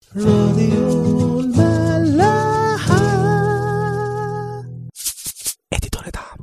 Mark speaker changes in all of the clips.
Speaker 1: راديو الملاحة اديتور دعم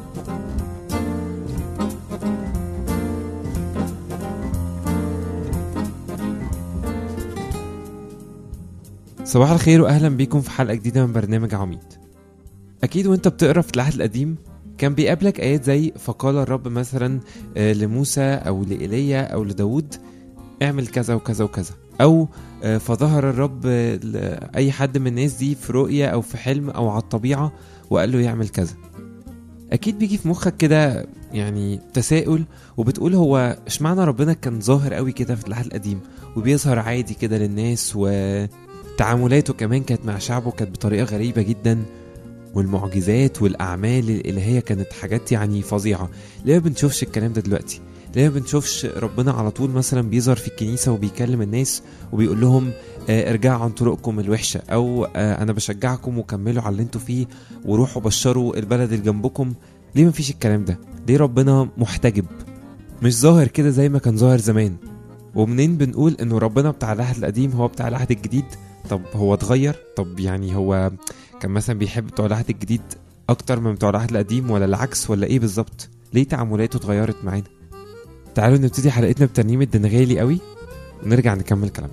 Speaker 2: صباح الخير واهلا بيكم في حلقه جديده من برنامج عميد اكيد وانت بتقرا في العهد القديم كان بيقابلك ايات زي فقال الرب مثلا آه، لموسى او لايليا او لداود اعمل كذا وكذا وكذا او آه، فظهر الرب آه، لاي حد من الناس دي في رؤيه او في حلم او على الطبيعه وقال له يعمل كذا اكيد بيجي في مخك كده يعني تساؤل وبتقول هو اشمعنى ربنا كان ظاهر قوي كده في العهد القديم وبيظهر عادي كده للناس و تعاملاته كمان كانت مع شعبه كانت بطريقة غريبة جدا والمعجزات والأعمال الإلهية كانت حاجات يعني فظيعة ليه ما بنشوفش الكلام ده دلوقتي ليه ما بنشوفش ربنا على طول مثلا بيظهر في الكنيسة وبيكلم الناس وبيقول لهم آه، ارجعوا عن طرقكم الوحشة أو آه، أنا بشجعكم وكملوا على اللي انتوا فيه وروحوا بشروا البلد اللي جنبكم ليه ما فيش الكلام ده ليه ربنا محتجب مش ظاهر كده زي ما كان ظاهر زمان ومنين بنقول انه ربنا بتاع العهد القديم هو بتاع العهد الجديد طب هو اتغير طب يعني هو كان مثلا بيحب بتوع العهد الجديد اكتر من بتوع العهد القديم ولا العكس ولا ايه بالظبط ليه تعاملاته اتغيرت معانا تعالوا نبتدي حلقتنا بترنيمة دنغالي قوي ونرجع نكمل كلامنا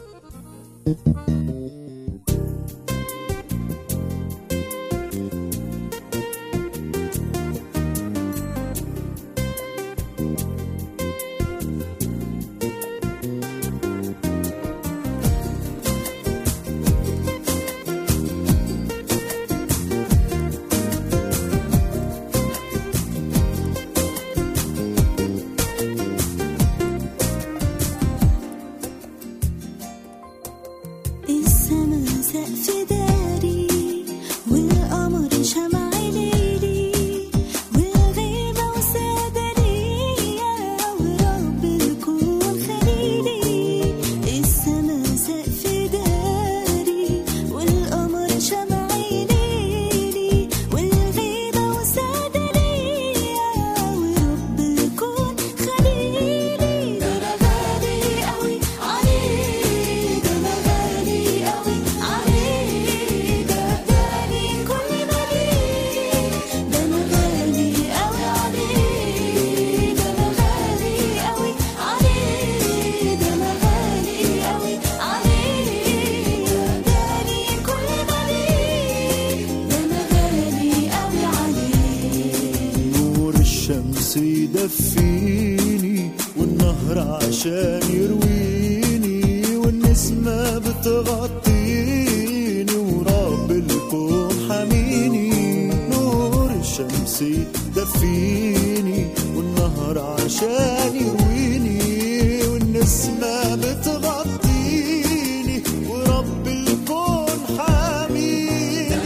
Speaker 3: السما سقف داري والقمر شمع ليلي والغيمة وسادة ليا ورب الكون خليلي السما سقف داري والقمر شمع ليلي والغيمة وسادة ليا ورب الكون خليلي ده أنا غالي أوي عليه ده أنا غالي أوي عليه ده غالي كل ما ليه ده أنا غالي أوي عليه ده أنا غالي أوي عليه ده أنا غالي أوي عليه ده غالي كل ما ليه ده أنا غالي أوي عليه
Speaker 1: نور الشمس يدفيني والنهر عشان يرويني والنسمة بتغطيني ورب الكون حميني نور الشمس يدفيني والنهر عشان يرويني والنسمة بتغطيني ورب الكون حميني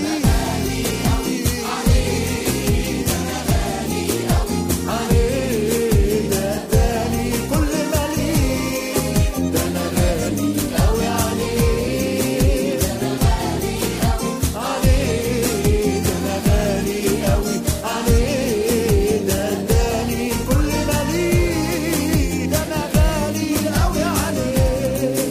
Speaker 1: عليه ده تاني كل ما ليه ده انا غالي قوي عليه ده انا غالي قوي عليه ده انا غالي قوي عليه ده تاني كل ما ليه ده انا غالي قوي عليه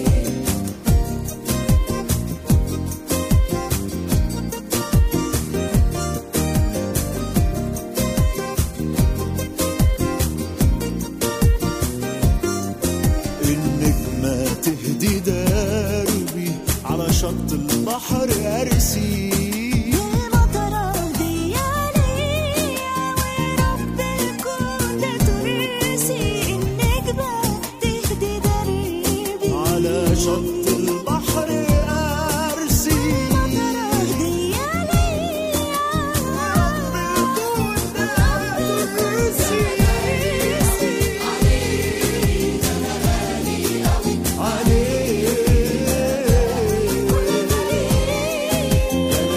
Speaker 1: النجمة تهدي دربي على شط البحر أرسي
Speaker 3: المطرة دي عليا ورب الكون ده ترسي النجمة تهدي دربي
Speaker 1: على شط البحر أرسي
Speaker 3: المطرة دي عليا
Speaker 1: رب الكون ده ترسي عليه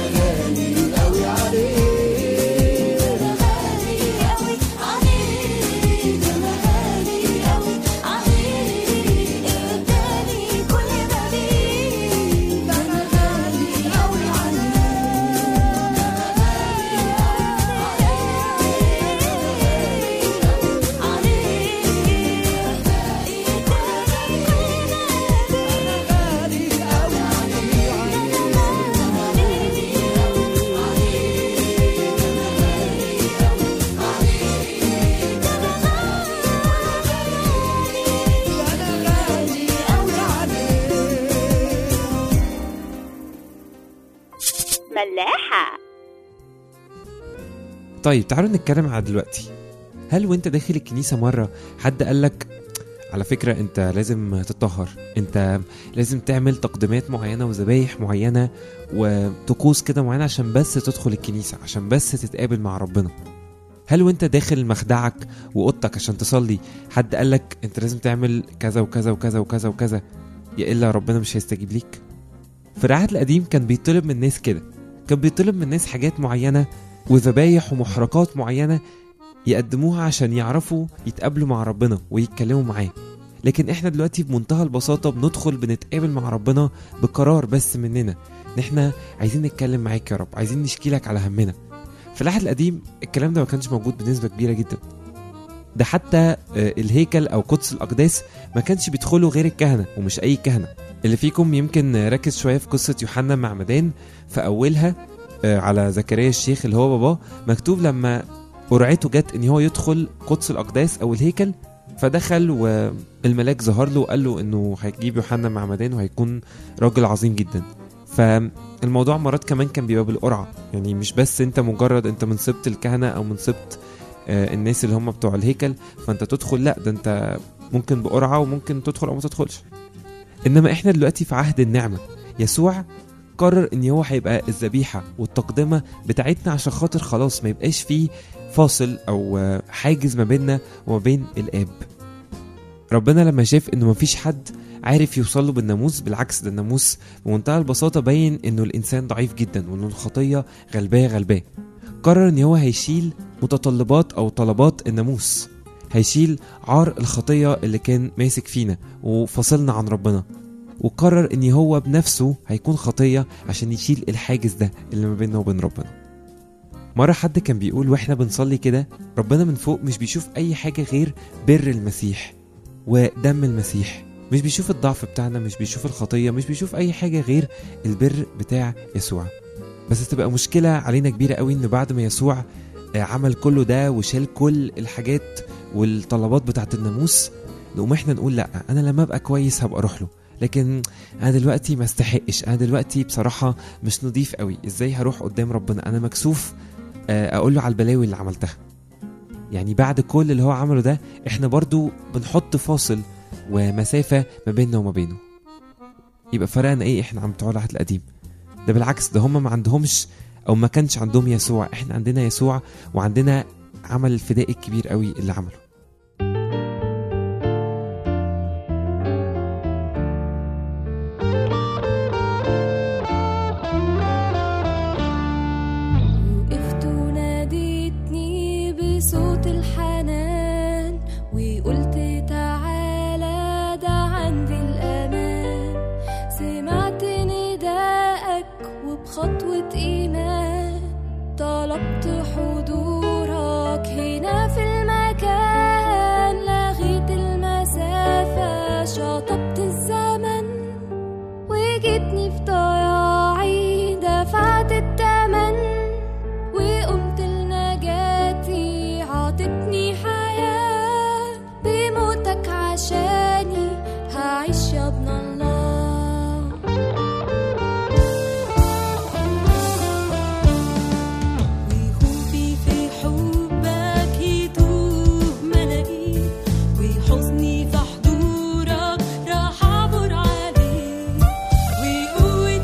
Speaker 4: فلاحة
Speaker 2: طيب تعالوا نتكلم على دلوقتي هل وانت داخل الكنيسة مرة حد قالك على فكرة انت لازم تتطهر انت لازم تعمل تقديمات معينة وذبايح معينة وطقوس كده معينة عشان بس تدخل الكنيسة عشان بس تتقابل مع ربنا هل وانت داخل مخدعك واوضتك عشان تصلي حد قالك انت لازم تعمل كذا وكذا وكذا وكذا وكذا يا الا ربنا مش هيستجيب ليك في العهد القديم كان بيطلب من الناس كده كان بيطلب من الناس حاجات معينة وذبايح ومحرقات معينة يقدموها عشان يعرفوا يتقابلوا مع ربنا ويتكلموا معاه لكن احنا دلوقتي بمنتهى البساطة بندخل بنتقابل مع ربنا بقرار بس مننا ان احنا عايزين نتكلم معاك يا رب عايزين نشكي لك على همنا في العهد القديم الكلام ده ما كانش موجود بنسبة كبيرة جدا ده حتى آه، الهيكل او قدس الاقداس ما كانش بيدخله غير الكهنة ومش اي كهنة اللي فيكم يمكن ركز شوية في قصة يوحنا معمدان في اولها آه، على زكريا الشيخ اللي هو باباه مكتوب لما قرعته جت ان هو يدخل قدس الاقداس او الهيكل فدخل والملاك ظهر له وقال له انه هيجيب يوحنا معمدان وهيكون راجل عظيم جدا فالموضوع مرات كمان كان بيبقى بالقرعه يعني مش بس انت مجرد انت من سبط الكهنه او من سبط آه، الناس اللي هم بتوع الهيكل فانت تدخل لا ده انت ممكن بقرعه وممكن تدخل او ما تدخلش انما احنا دلوقتي في عهد النعمه يسوع قرر ان هو هيبقى الذبيحه والتقدمه بتاعتنا عشان خاطر خلاص ما يبقاش فيه فاصل او آه، حاجز ما بيننا وما بين الاب ربنا لما شاف انه مفيش حد عارف يوصل له بالناموس بالعكس ده الناموس بمنتهى البساطه باين انه الانسان ضعيف جدا وانه الخطيه غلباه غلباه قرر ان هو هيشيل متطلبات او طلبات الناموس هيشيل عار الخطيه اللي كان ماسك فينا وفصلنا عن ربنا وقرر ان هو بنفسه هيكون خطيه عشان يشيل الحاجز ده اللي ما بيننا وبين ربنا مرة حد كان بيقول واحنا بنصلي كده ربنا من فوق مش بيشوف أي حاجة غير بر المسيح ودم المسيح مش بيشوف الضعف بتاعنا مش بيشوف الخطية مش بيشوف أي حاجة غير البر بتاع يسوع بس تبقى مشكلة علينا كبيرة قوي إن بعد ما يسوع آه، عمل كله ده وشال كل الحاجات والطلبات بتاعت الناموس نقوم احنا نقول لا أنا لما أبقى كويس هبقى أروح له لكن انا دلوقتي ما استحقش انا دلوقتي بصراحه مش نضيف قوي ازاي هروح قدام ربنا انا مكسوف آه، اقول له على البلاوي اللي عملتها يعني بعد كل اللي هو عمله ده احنا برضو بنحط فاصل ومسافة ما بيننا وما بينه يبقى فرقنا ايه احنا عن بتوع العهد القديم ده بالعكس ده هم ما عندهمش او ما كانش عندهم يسوع احنا عندنا يسوع وعندنا عمل الفداء الكبير قوي اللي عمله
Speaker 3: وقفت وناديتني بصوت الحنان وقلت تعالى ده عندي الأمان سمعت نداءك وبخطوة إيمان طلبت حضورك هنا في المكان لغيت المسافة شطبت الزمن وجيتني في ضياعي دفعت التمن وقمت لنجاتي عطتني حياة بموتك عشاني هعيش يا ابن الله وخوفي في حبك يتوه ملاقيه وحزني في حضورك راح اعبر عليه وقوة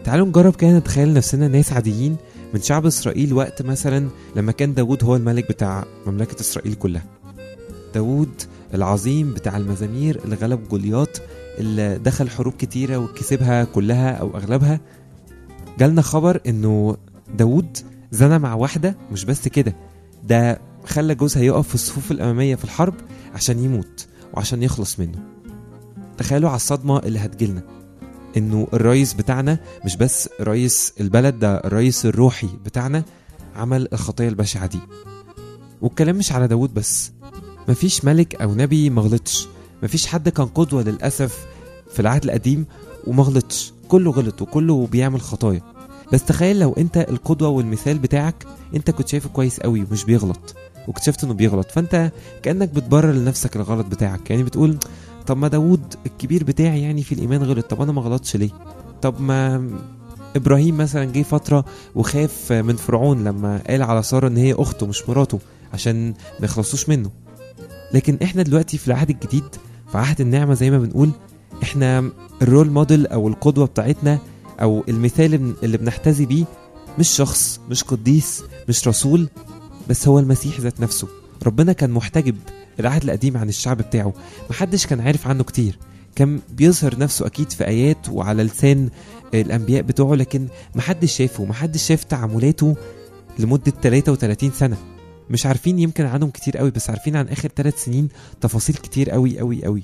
Speaker 2: تعالوا نجرب كده نتخيل نفسنا ناس عاديين من شعب إسرائيل وقت مثلا لما كان داود هو الملك بتاع مملكة إسرائيل كلها داود العظيم بتاع المزامير اللي غلب جولياط اللي دخل حروب كتيرة وكسبها كلها أو أغلبها جالنا خبر إنه داود زنى مع واحدة مش بس كده ده خلى جوزها يقف في الصفوف الأمامية في الحرب عشان يموت وعشان يخلص منه تخيلوا على الصدمة اللي هتجيلنا إنه الرئيس بتاعنا مش بس رئيس البلد ده الرئيس الروحي بتاعنا عمل الخطية البشعة دي والكلام مش على داود بس مفيش ملك أو نبي مغلطش مفيش حد كان قدوة للأسف في العهد القديم ومغلطش كله غلط وكله بيعمل خطايا بس تخيل لو انت القدوة والمثال بتاعك انت كنت شايفه كويس قوي ومش بيغلط واكتشفت انه بيغلط فانت كانك بتبرر لنفسك الغلط بتاعك يعني بتقول طب ما داوود الكبير بتاعي يعني في الايمان غلط طب انا ما غلطش ليه طب ما ابراهيم مثلا جه فتره وخاف من فرعون لما قال على ساره ان هي اخته مش مراته عشان ما يخلصوش منه لكن احنا دلوقتي في العهد الجديد في عهد النعمه زي ما بنقول احنا الرول موديل او القدوه بتاعتنا او المثال اللي بنحتذي بيه مش شخص مش قديس مش رسول بس هو المسيح ذات نفسه ربنا كان محتجب العهد القديم عن الشعب بتاعه محدش كان عارف عنه كتير كان بيظهر نفسه اكيد في ايات وعلى لسان الانبياء بتوعه لكن محدش شافه محدش شاف تعاملاته لمدة 33 سنة مش عارفين يمكن عنهم كتير قوي بس عارفين عن اخر ثلاث سنين تفاصيل كتير قوي قوي قوي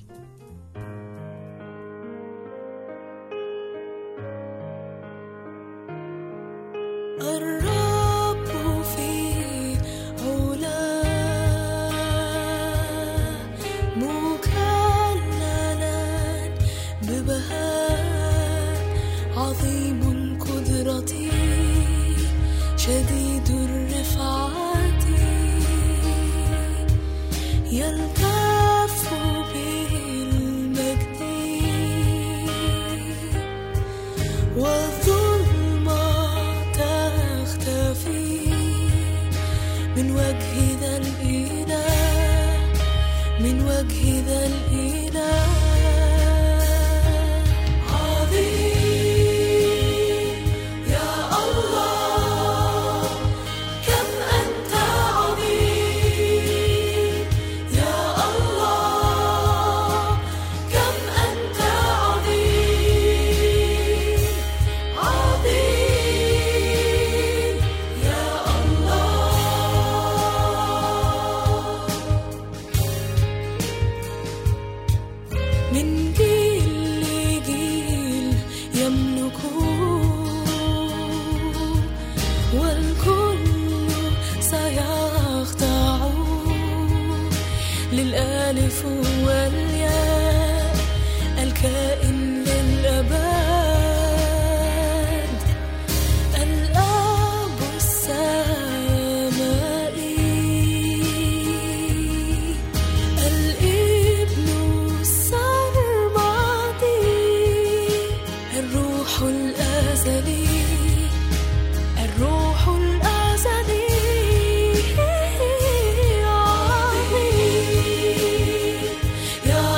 Speaker 3: الرب في علاه مكللا ببهاء عظيم القدرة شديد الرفعة يلتف بالمجد والظلمة تختفي من وجه ذا الإله من وجه ذا الإله عظيم يا الله كم أنت عظيم يا الله كم أنت عظيم عظيم يا الله من جيل لجيل يملكون والكل سيخضع للألف والياء الكائن للأبد الآب السمائي الابن السرمدي الروح الأزلي الروح الأزلي عظيم يا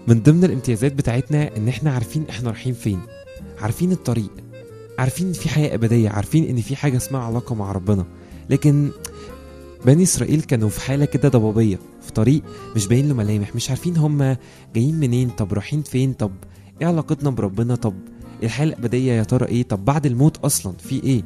Speaker 2: من ضمن الامتيازات بتاعتنا ان احنا عارفين احنا رايحين فين عارفين الطريق عارفين ان في حياه ابديه عارفين ان في حاجه اسمها علاقه مع ربنا لكن بني اسرائيل كانوا في حاله كده ضبابيه في طريق مش باين له ملامح مش عارفين هم جايين منين طب رايحين فين طب ايه علاقتنا بربنا طب الحياه الابديه يا ترى ايه طب بعد الموت اصلا في ايه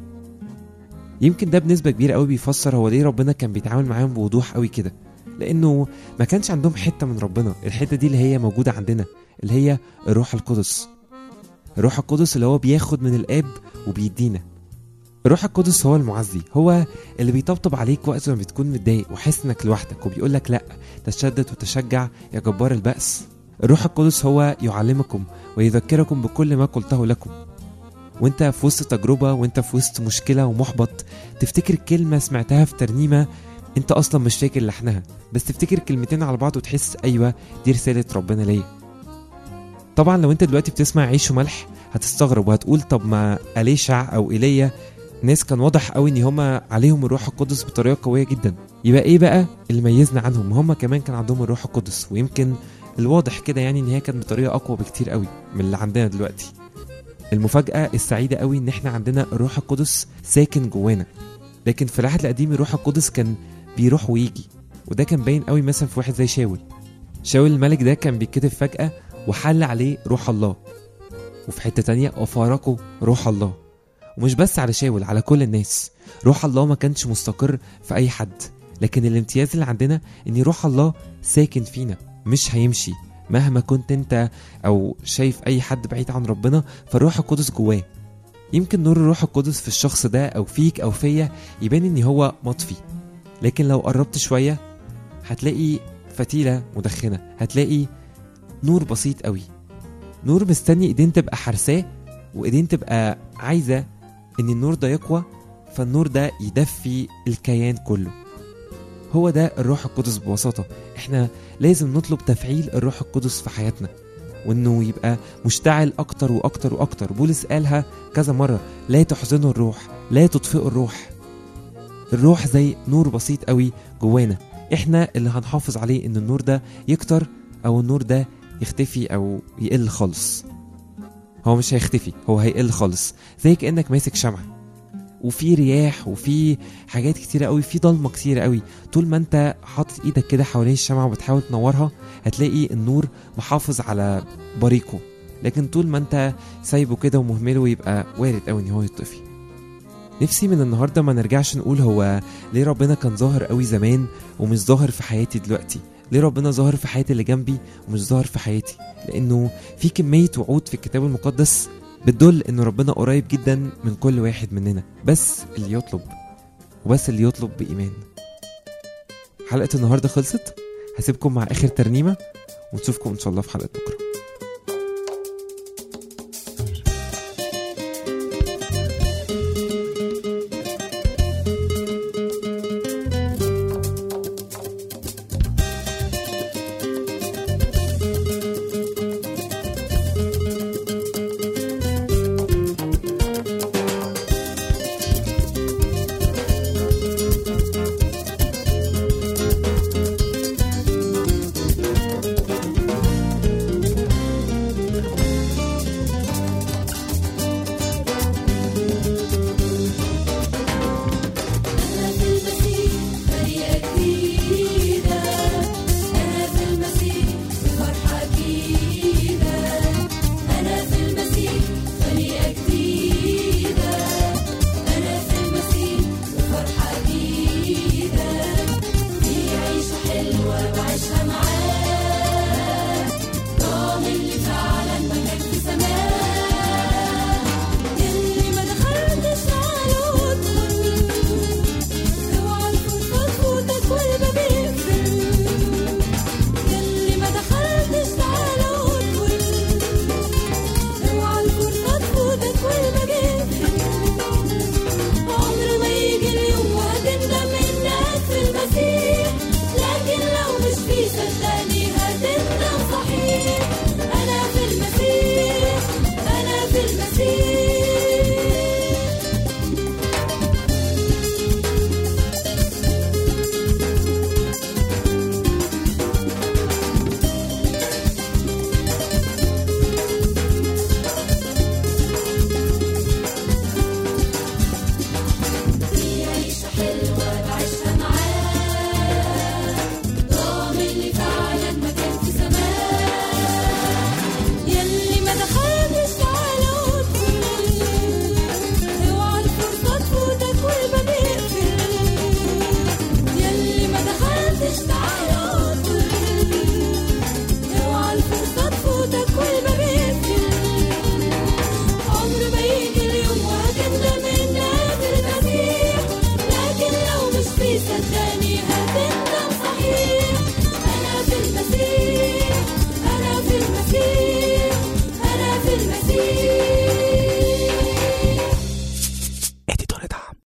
Speaker 2: يمكن ده بنسبه كبيره قوي بيفسر هو ليه ربنا كان بيتعامل معاهم بوضوح قوي كده لانه ما كانش عندهم حته من ربنا الحته دي اللي هي موجوده عندنا اللي هي الروح القدس الروح القدس اللي هو بياخد من الاب وبيدينا الروح القدس هو المعزي هو اللي بيطبطب عليك وقت ما بتكون متضايق وحاسس انك لوحدك وبيقول لك لا تشدد وتشجع يا جبار البأس الروح القدس هو يعلمكم ويذكركم بكل ما قلته لكم وانت في وسط تجربة وانت في وسط مشكلة ومحبط تفتكر كلمة سمعتها في ترنيمة انت اصلا مش فاكر لحنها بس تفتكر كلمتين على بعض وتحس ايوه دي رسالة ربنا ليا طبعا لو انت دلوقتي بتسمع عيش وملح هتستغرب وهتقول طب ما أليشع او ايليا ناس كان واضح قوي ان هما عليهم الروح القدس بطريقه قويه جدا يبقى ايه بقى اللي ميزنا عنهم هما كمان كان عندهم الروح القدس ويمكن الواضح كده يعني ان هي كانت بطريقه اقوى بكتير قوي من اللي عندنا دلوقتي المفاجاه السعيده قوي ان احنا عندنا الروح القدس ساكن جوانا لكن في العهد القديم الروح القدس كان بيروح ويجي وده كان باين قوي مثلا في واحد زي شاول شاول الملك ده كان بيتكتب فجاه وحل عليه روح الله وفي حته تانية وفارقه روح الله ومش بس على شاول على كل الناس روح الله ما كانش مستقر في اي حد لكن الامتياز اللي عندنا ان روح الله ساكن فينا مش هيمشي مهما كنت انت او شايف اي حد بعيد عن ربنا فالروح القدس جواه يمكن نور الروح القدس في الشخص ده او فيك او فيا يبان ان هو مطفي لكن لو قربت شويه هتلاقي فتيله مدخنه هتلاقي نور بسيط قوي نور مستني ايدين تبقى حرساه وايدين تبقى عايزه ان النور ده يقوى فالنور ده يدفي الكيان كله هو ده الروح القدس ببساطة احنا لازم نطلب تفعيل الروح القدس في حياتنا وانه يبقى مشتعل اكتر واكتر واكتر بولس قالها كذا مرة لا تحزنوا الروح لا تطفئوا الروح الروح زي نور بسيط قوي جوانا احنا اللي هنحافظ عليه ان النور ده يكتر او النور ده يختفي او يقل خالص هو مش هيختفي هو هيقل خالص زي كانك ماسك شمعه وفي رياح وفي حاجات كتيره قوي في ضلمه كتيره قوي طول ما انت حاطط ايدك كده حوالين الشمعه وبتحاول تنورها هتلاقي النور محافظ على بريقه لكن طول ما انت سايبه كده ومهمله يبقى وارد قوي ان هو يطفي نفسي من النهارده ما نرجعش نقول هو ليه ربنا كان ظاهر قوي زمان ومش ظاهر في حياتي دلوقتي ليه ربنا ظاهر في حياتي اللي جنبي ومش ظاهر في حياتي لانه في كميه وعود في الكتاب المقدس بتدل ان ربنا قريب جدا من كل واحد مننا بس اللي يطلب وبس اللي يطلب بايمان حلقه النهارده خلصت هسيبكم مع اخر ترنيمه ونشوفكم ان شاء الله في حلقه بكره
Speaker 3: أنا في المسيح طريقة جديدة أنا في المسيح فرحة جديدة أنا في المسيح طريقة جديدة أنا في المسيح فرحة جديدة في عيشة حلوة بعيشها معاه ضامن لي فعلا مكان في سماه يلي ما دخلتش على وطن اوعى الفرصة تفوتك والباب يقفل يلي ما دخلتش تعالى وادخل اوعى الفرصة تفوتك والباب يقفل عمر ما يجي اليوم وهتندم انك في المسيح لكن لو مش فيه صدقني هتندم صحيح انا في المسيح انا في المسيح المسيح